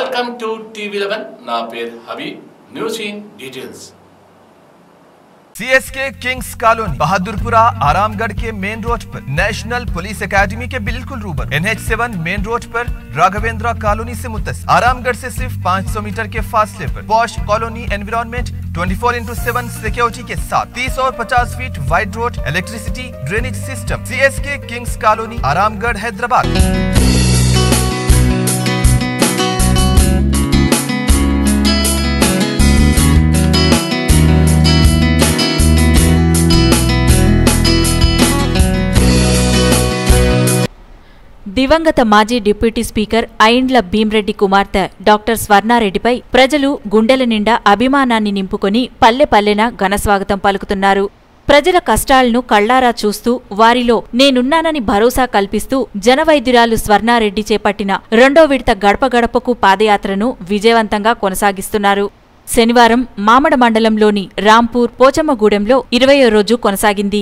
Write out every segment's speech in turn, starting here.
welcome to TV eleven నా పేరు Habib news in details CSK kings colony Bahadurpura Aramghar के main road पर नेशनल पुलिस एकेडमी के बिल्कुल रूबर एनएच सेवन मेन रोड पर राघवेंद्र कॉलोनी से मुतस आरामगढ़ से सिर्फ 500 मीटर के फासले पर posh colony environment 24 into seven security के साथ 30 और 50 feet wide road electricity drainage system CSK kings colony Aramghar Hyderabad దివంగత మాజీ డిప్యూటీ స్పీకర్ ఐండ్ల భీమ్రెడ్డి కుమార్తె డాక్టర్ స్వర్ణారెడ్డిపై ప్రజలు గుండెల నిండా అభిమానాన్ని నింపుకొని పల్లె పల్లెన ఘనస్వాగతం పలుకుతున్నారు ప్రజల కష్టాలను కళ్లారా చూస్తూ వారిలో నేనున్నానని భరోసా కల్పిస్తూ జనవైద్యురాలు స్వర్ణారెడ్డి చేపట్టిన రెండో విడత గడప గడపకు పాదయాత్రను విజయవంతంగా కొనసాగిస్తున్నారు శనివారం మామడ మండలంలోని రాంపూర్ పోచమ్మగూడెంలో ఇరవయో రోజు కొనసాగింది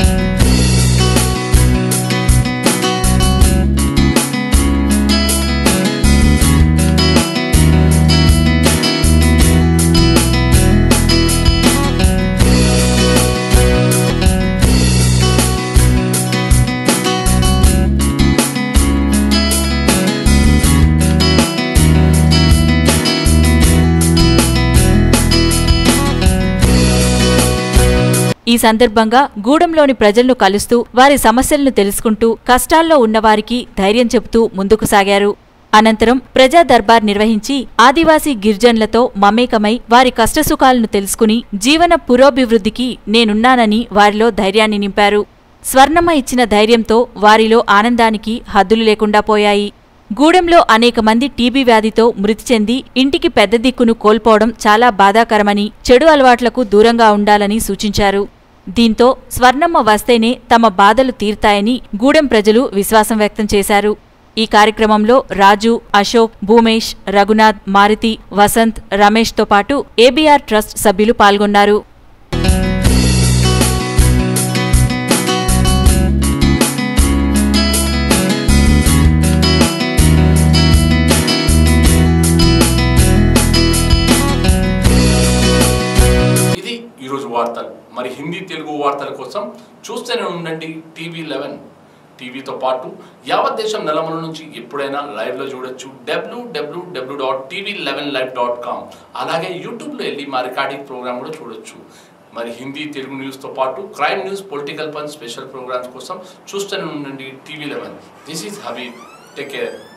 ఈ సందర్భంగా గూడెంలోని ప్రజలను కలుస్తూ వారి సమస్యలను తెలుసుకుంటూ కష్టాల్లో ఉన్నవారికి ధైర్యం చెబుతూ ముందుకు సాగారు అనంతరం ప్రజా దర్బార్ నిర్వహించి ఆదివాసీ గిరిజనులతో మమేకమై వారి కష్టసుఖాలను తెలుసుకుని జీవన పురోభివృద్ధికి నేనున్నానని వారిలో ధైర్యాన్ని నింపారు స్వర్ణమ్మ ఇచ్చిన ధైర్యంతో వారిలో ఆనందానికి హద్దులు లేకుండా పోయాయి గూడెంలో అనేక మంది టీబీ వ్యాధితో మృతి చెంది ఇంటికి పెద్ద దిక్కును కోల్పోవడం చాలా బాధాకరమని చెడు అలవాట్లకు దూరంగా ఉండాలని సూచించారు దీంతో స్వర్ణమ్మ వస్తేనే తమ బాధలు తీర్తాయని గూడెం ప్రజలు విశ్వాసం వ్యక్తం చేశారు ఈ కార్యక్రమంలో రాజు అశోక్ భూమేష్ రఘునాథ్ మారుతి వసంత్ రమేష్తో పాటు ఏబీఆర్ ట్రస్ట్ సభ్యులు పాల్గొన్నారు ఇది ఈరోజు వార్తలు మరి హిందీ తెలుగు వార్తల కోసం చూస్తూనే ఉండండి టీవీ లెవెన్ టీవీతో పాటు యావత్ దేశం నలమల నుంచి ఎప్పుడైనా లైవ్లో చూడొచ్చు W W W dot TV eleven live dot com అలాగే యూట్యూబ్లో వెళ్ళి మా రికార్డింగ్ ప్రోగ్రామ్ కూడా చూడొచ్చు మరి హిందీ తెలుగు న్యూస్తో పాటు క్రైమ్ న్యూస్ పొలిటికల్ పన్ స్పెషల్ ప్రోగ్రామ్స్ కోసం చూస్తూనే ఉండండి TV eleven this is Habib take care